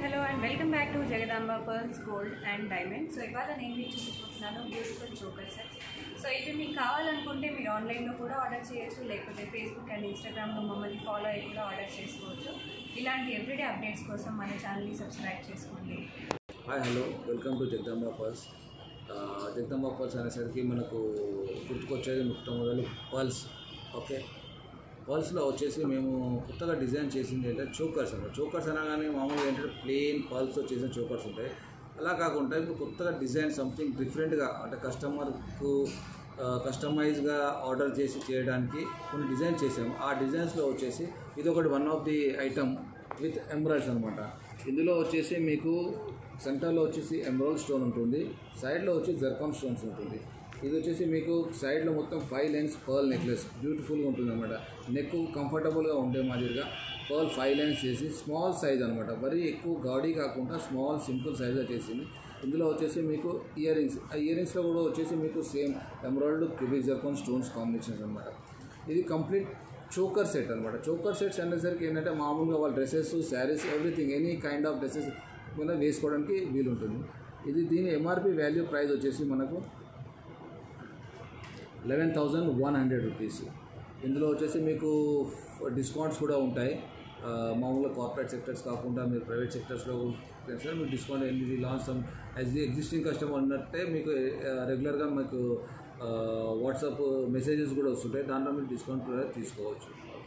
hello and welcome back to Jagadamba pearls gold and diamond so ఇవాళ నేను మీకు చూపించుకుంటున్నాను బ్యూటిఫుల్ చోకర్ సెట్స్ సో ఇవి మీకు కావాలనుకుంటే మీరు ఆన్లైన్లో కూడా ఆర్డర్ చేయొచ్చు లేకపోతే ఫేస్బుక్ అండ్ ఇన్స్టాగ్రామ్లో మమ్మల్ని ఫాలో అయ్యి కూడా ఆర్డర్ చేసుకోవచ్చు ఇలాంటి ఎవ్రీడే అప్డేట్స్ కోసం మన ఛానల్ని సబ్స్క్రైబ్ చేసుకోండి hi hello welcome to Jagadamba pearls ఆ, జగదాంబ పర్స్ అనేసరికి మనకు గుర్తుకొచ్చేది మొట్టమొదలు పర్ల్స్ ఓకే పర్ల్స్లో వచ్చేసి మేము కొత్తగా డిజైన్ చేసింది ఏంటంటే చోకర్స్ అన్నమాట చోకర్స్ అనగానే మామూలుగా ఏంటంటే ప్లెయిన్ పర్ల్స్తో చేసిన చోకర్స్ ఉంటాయి అలా కాకుండా ఇప్పుడు కొత్తగా డిజైన్ సంథింగ్ డిఫరెంట్గా అంటే కస్టమర్కు కస్టమైజ్గా ఆర్డర్ చేసి చేయడానికి కొన్ని డిజైన్ చేసాము ఆ డిజైన్స్లో వచ్చేసి ఇది ఒకటి one of the item with ఎంబ్రాయిడ్స్ అనమాట ఇందులో వచ్చేసి మీకు సెంటర్లో వచ్చేసి ఎమరాల్డ్ స్టోన్ ఉంటుంది సైడ్లో వచ్చి జర్కాన్ స్టోన్స్ ఉంటుంది ఇది వచ్చేసి మీకు సైడ్లో మొత్తం ఫైవ్ లైన్స్ పర్ల్ నెక్లెస్ బ్యూటిఫుల్గా ఉంటుంది అనమాట నెక్ కంఫర్టబుల్గా ఉండే మాదిరిగా పర్ల్ ఫైవ్ లైన్స్ చేసి స్మాల్ సైజ్ అనమాట మరీ ఎక్కువ గాడీ కాకుండా స్మాల్ సింపుల్ సైజ్గా చేసింది ఇందులో వచ్చేసి మీకు ఇయర్ రింగ్స్ ఆ ఇయర్ రింగ్స్లో కూడా వచ్చేసి మీకు same emerald cubic zircon stones combinations అనమాట ఇది కంప్లీట్ చోకర్ సెట్ అనమాట చోకర్ సెట్స్ అనేసరికి ఏంటంటే మామూలుగా వాళ్ళ dresses saris everything any kind of dresses మన వేసుకోవడానికి వీలుంటుంది ఇది దీని ఎంఆర్పి వాల్యూ ప్రైస్ వచ్చేసి మనకు eleven thousand one hundred rupees ఇందులో వచ్చేసి మీకు డిస్కౌంట్స్ కూడా ఉంటాయి ఆ, మామూలుగా కార్పొరేట్ సెక్టర్స్ కాకుండా మీరు ప్రైవేట్ సెక్టర్స్లో సార్ మీకు డిస్కౌంట్ ఏంటి launch some as the existing customer ఉన్నట్టే మీకు రెగ్యులర్గా మీకు వాట్సాప్ మెసేజెస్ కూడా వస్తుంటాయి దాంట్లో మీరు డిస్కౌంట్ కూడా తీసుకోవచ్చు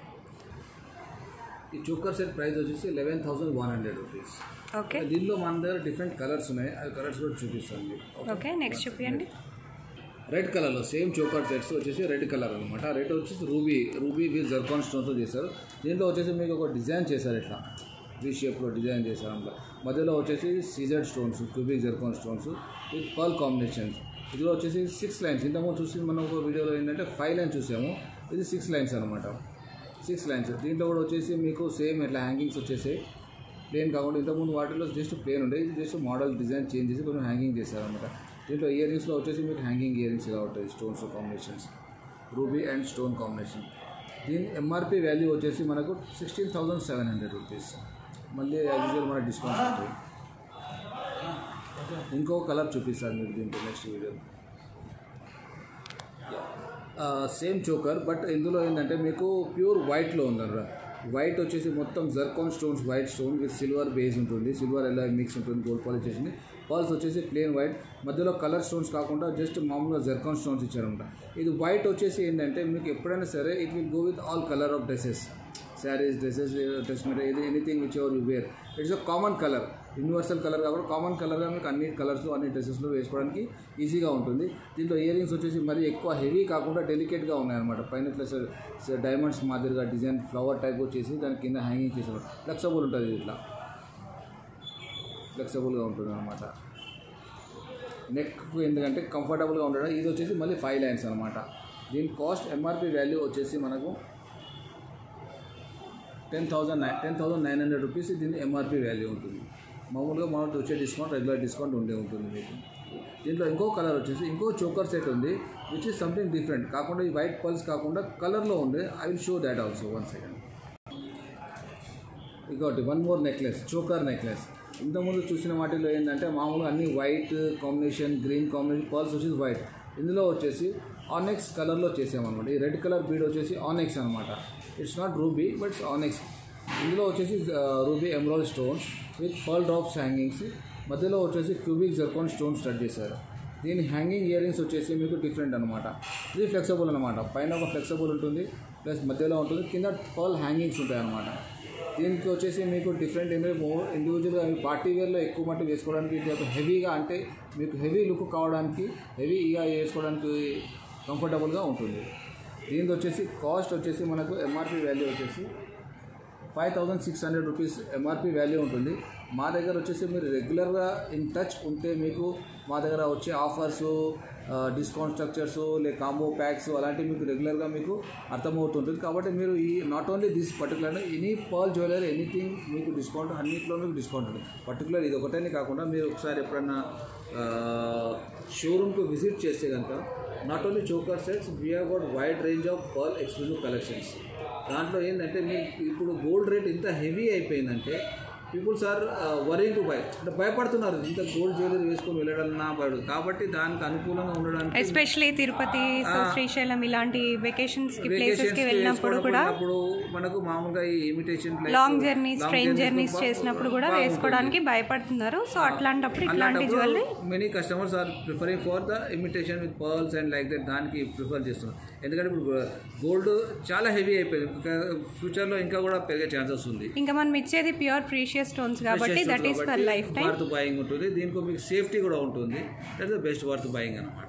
ఈ చోకర్ సెట్ ప్రైస్ వచ్చేసి eleven thousand one hundred rupees okay దీనిలో మన దగ్గర డిఫరెంట్ కలర్స్ ఉన్నాయి ఆ కలర్స్ కూడా చూపిస్తాను మీకు ఓకే నెక్స్ట్ చూపించండి రెడ్ కలర్లో సేమ్ చోకర్ సెట్స్ వచ్చేసి రెడ్ కలర్ అనమాట రెడ్ వచ్చేసి రూబీ రూబీ విత్ జర్కాన్ స్టోన్తో చేశారు దీంట్లో వచ్చేసి మీకు ఒక డిజైన్ చేశారు ఇట్లా వీ షేప్లో డిజైన్ చేశారు అందులో మధ్యలో వచ్చేసి CZ stones cubic zircon stones with pearl combinations ఇందులో వచ్చేసి సిక్స్ లైన్స్ ఇంతకుముందు చూసి మనం ఒక వీడియోలో ఏంటంటే ఫైవ్ లైన్స్ చూసాము ఇది సిక్స్ లైన్స్ అనమాట సిక్స్ లైన్స్ దీంట్లో కూడా వచ్చేసి మీకు సేమ్ ఇట్లా హ్యాంగింగ్స్ వచ్చేసాయి ప్లేన్ కాకుండా ఇంతకుముందు వాటిలో జస్ట్ ప్లేన్ ఉండే ఇది జస్ట్ మోడల్ డిజైన్ చేంజ్ చేసి కొంచెం హ్యాంగింగ్ చేశారనమాట దీంట్లో ఇయర్ రింగ్స్లో వచ్చేసి మీకు హ్యాంగింగ్ ఇయర్ రింగ్స్ ఇలా ఉంటాయి stones combinations ruby and stone combination దీని ఎంఆర్పి వాల్యూ వచ్చేసి మనకు sixteen thousand seven hundred rupees మళ్ళీ యాజ్ యూజువల్ మన డిస్కౌంట్స్ ఉంటాయి ఇంకో కలర్ చూపిస్తాను మీకు దీంట్లో next video same choker but ఇందులో ఏంటంటే మీకు ప్యూర్ వైట్లో ఉందన్నమాట వైట్ వచ్చేసి మొత్తం zircon stones white stone with silver base ఉంటుంది సిల్వర్ ఎలా మిక్స్ ఉంటుంది గోల్డ్ పాలిష్ చేసింది పర్ల్స్ వచ్చేసి ప్లేన్ వైట్ మధ్యలో కలర్ స్టోన్స్ కాకుండా జస్ట్ మామూలుగా జర్కాన్ స్టోన్స్ ఇచ్చారనమాట ఇది వైట్ వచ్చేసి ఏంటంటే మీకు ఎప్పుడైనా సరే it will go with all colour of dresses saris dresses dress material ఇది anything which ever you wear it's a common colour universal colour కాకుండా కామన్ కలర్గా మీకు అన్ని కలర్స్లో అన్ని డ్రెస్సెస్లో వేసుకోవడానికి ఈజీగా ఉంటుంది దీంట్లో ఇయర్ రింగ్స్ వచ్చేసి మరీ ఎక్కువ హెవీ కాకుండా డెలికేట్గా ఉన్నాయన్నమాట పైన ప్లస్ డైమండ్స్ మాదిరిగా డిజైన్ ఫ్లవర్ టైప్ వచ్చేసి దాని కింద హ్యాంగింగ్ చేసారు ఫ్లెక్సిబుల్ ఉంటుంది ఇది ఇట్లా ఫ్లెక్సిబుల్గా ఉంటుంది అనమాట నెక్ ఎందుకంటే కంఫర్టబుల్గా ఉండడం ఇది వచ్చేసి మళ్ళీ ఫైవ్ లైన్స్ అనమాట దీని కాస్ట్ ఎంఆర్పి వాల్యూ వచ్చేసి మనకు ten thousand nine ten thousand nine hundred rupees దీని ఎంఆర్పి వాల్యూ ఉంటుంది మామూలుగా మనకు వచ్చే డిస్కౌంట్ రెగ్యులర్ డిస్కౌంట్ ఉండే ఉంటుంది మీకు దీంట్లో ఇంకో కలర్ వచ్చేసి ఇంకో చోకర్ సెట్ ఉంది విచ్ ఇస్ సంథింగ్ డిఫరెంట్ కాకుండా ఈ వైట్ పల్స్ కాకుండా కలర్లో ఉంది I will show that also one second ఇంకోటి one more necklace choker necklace ఇంతకుముందు చూసిన వాటిలో ఏంటంటే మామూలుగా అన్ని white combination green combination pearls వచ్చేసి వైట్ ఇందులో వచ్చేసి ఆనెక్స్ కలర్లో చేసామన్నమాట ఈ రెడ్ కలర్ బీడ్ వచ్చేసి ఆనెక్స్ అనమాట it's not ruby but it's onyx ఇందులో వచ్చేసి ruby emerald stones with pearl drops hangings మధ్యలో వచ్చేసి క్యూబిక్ జర్కాన్ స్టోన్ స్టడ్ చేశారు దీని హ్యాంగింగ్ ఇయర్ రింగ్స్ వచ్చేసి మీకు డిఫరెంట్ అనమాట ఇది ఫ్లెక్సిబుల్ అనమాట పైన ఒక ఫ్లెక్సిబుల్ ఉంటుంది ప్లస్ మధ్యలో ఉంటుంది కింద పర్ల్ హ్యాంగింగ్స్ ఉంటాయి అనమాట దీనికి వచ్చేసి మీకు డిఫరెంట్ ఏంటంటే మోర్ ఇండివిజువల్గా పార్టీ వేర్లో ఎక్కువ మట్టి వేసుకోవడానికి ఇది ఒక హెవీగా అంటే మీకు హెవీ లుక్ కావడానికి హెవీగా వేసుకోవడానికి కంఫర్టబుల్గా ఉంటుంది దీనికి వచ్చేసి కాస్ట్ వచ్చేసి మనకు ఎంఆర్పి వాల్యూ వచ్చేసి five thousand six hundred rupees MRP value ఉంటుంది మా దగ్గర వచ్చేసి మీరు రెగ్యులర్గా ఇన్ టచ్ ఉంటే మీకు మా దగ్గర వచ్చే ఆఫర్స్ డిస్కౌంట్ స్ట్రక్చర్స్ లే కాంబో ప్యాక్స్ అలాంటివి మీకు రెగ్యులర్గా మీకు అర్థమవుతుంటుంది కాబట్టి మీరు ఈ not only this particular any pearl jewellery anything మీకు డిస్కౌంట్ అన్నింటిలో మీకు డిస్కౌంట్ ఉంటుంది పర్టికులర్ ఇది ఒకటేనే కాకుండా మీరు ఒకసారి ఎప్పుడన్నా షోరూమ్కి విజిట్ చేస్తే కనుక not only choker sets we have got wide range of pearl exclusive collections దాంట్లో ఏంటంటే మీకు ఇప్పుడు గోల్డ్ రేట్ ఇంత హెవీ అయిపోయిందంటే peoples are worrying to buy అంటే భయపడుతున్నారు ఇంత గోల్డ్ జ్యువెలరీ వేసుకొని వెళ్ళడాలన్నా భయపడు కాబట్టి దానికి అనుకూలంగా ఉండడానికి ఎస్పెషలీ తిరుపతి సో శ్రీశైలం ఇలాంటి వెకేషన్స్ కి ప్లేసెస్ కి Vacations వెళ్ళినప్పుడు కూడా వేసుకోవడం మనకు మామూలుగా ఈ imitation long journeys train journeys చేసినప్పుడు కూడా వేసుకోవడానికి భయపడుతున్నారు సో అట్లాంటిప్పుడు ఇట్లాంటి jewellery many customers are preferring for the imitation with pearls and like that దానికి ప్రిఫర్ చేస్తున్నారు ఎందుకంటే ఇప్పుడు గోల్డ్ చాలా హెవీ అయిపోయింది ఇంకా ఫ్యూచర్లో ఇంకా కూడా పెరిగే ఛాన్సెస్ ఉంది ఇంకా మనం ఇచ్చేది ప్యూర్ ప్రీషియస్ స్టోన్స్ కాబట్టి that is for lifetime worth buying ఉంటుంది దీనికి మీకు సేఫ్టీ కూడా ఉంటుంది that the best worth buying అనమాట